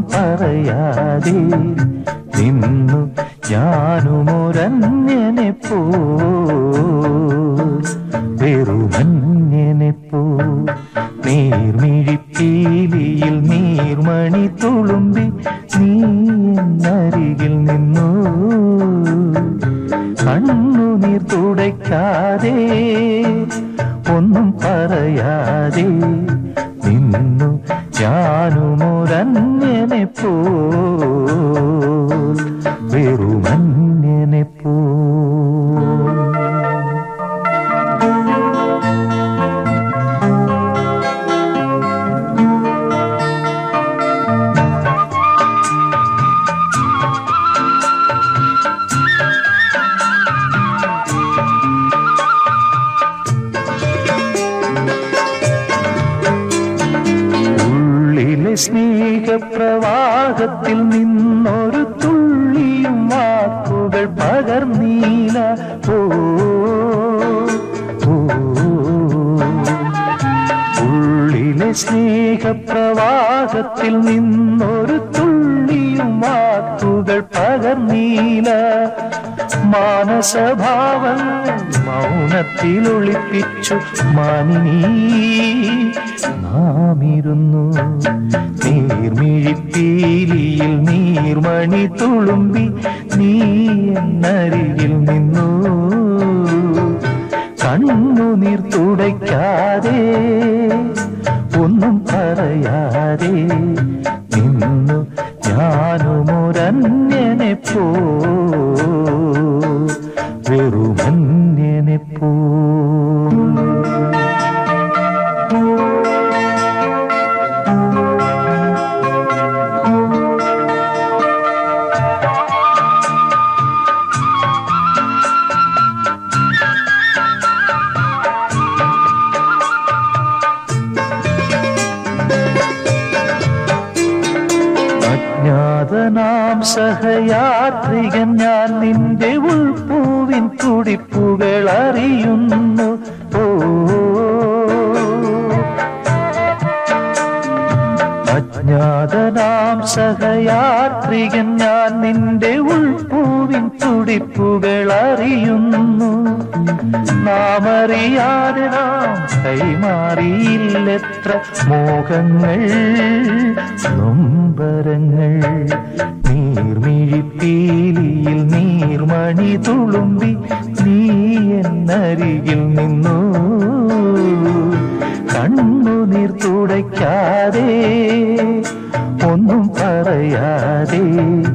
പറയാതെ നിന്നു ഞാനുമൊരന്യനെ പോ വെറുമന്യനെ പോ നീർമിഴിപ്പീലിയിൽ നീർമണി തുളുമ്പി നീ എന്നരികിൽ നിന്നു കണ്ണുനീർ തുടയ്ക്കാതെ ഒന്നും പറയാതെ നിന്നു ഞാനുമൊരന്യനെ പോ വെറുമന്യനെ പോ ഉള്ളിലെ സ്നേഹപ്രവാഹത്തിൽ നിന്നൊരു തുള്ളിയും വാക്കുകൾ പകർന്നീല ഓ ഓ. ഉള്ളിലെ സ്നേഹപ്രവാഹത്തിൽ നിന്നൊരു തുള്ളിയും വാക്കുകൾ പകർന്നീല മാനസഭാവങ്ങൾ മൗനത്തിൽ ഒളിപ്പിച്ചു മാനിനീ നാമിരുന്നു നീർമിഴിപ്പീലിയിൽ നീർമണി തുളുമ്പി നീ എന്നരികിൽ നിന്നു കണ്ണുനീർ തുടയ്ക്കാതെ ഒന്നും പറയാതെ നിന്നു ഞാനുമൊരന്യനെ പോ വെറുമന്യനെ പോ അജ്ഞാതനാം സഹയാത്രികൻ ഞാൻ നിന്റെ ഉൾപ്പൂവിൻ തുടിപ്പുകൾ അറിയുന്നു ഓ അജ്ഞാതനാം സഹയാത്രികൻ ഞാൻ നിന്റെ ഉൾപ്പൂവിൻ തുടിപ്പുകൾ അറിയുന്നു നാമറിയാതെ നാം കൈമാറിയില്ലെത്ര മോഹങ്ങൾ നൊമ്പരങ്ങൾ നീർമിഴിപ്പീലിയിൽ നീർമണി തുളുമ്പി നീ എന്നരികിൽ നിന്നു കണ്ണുനീർ തുടയ്ക്കാതെ ഒന്നും പറയാതെ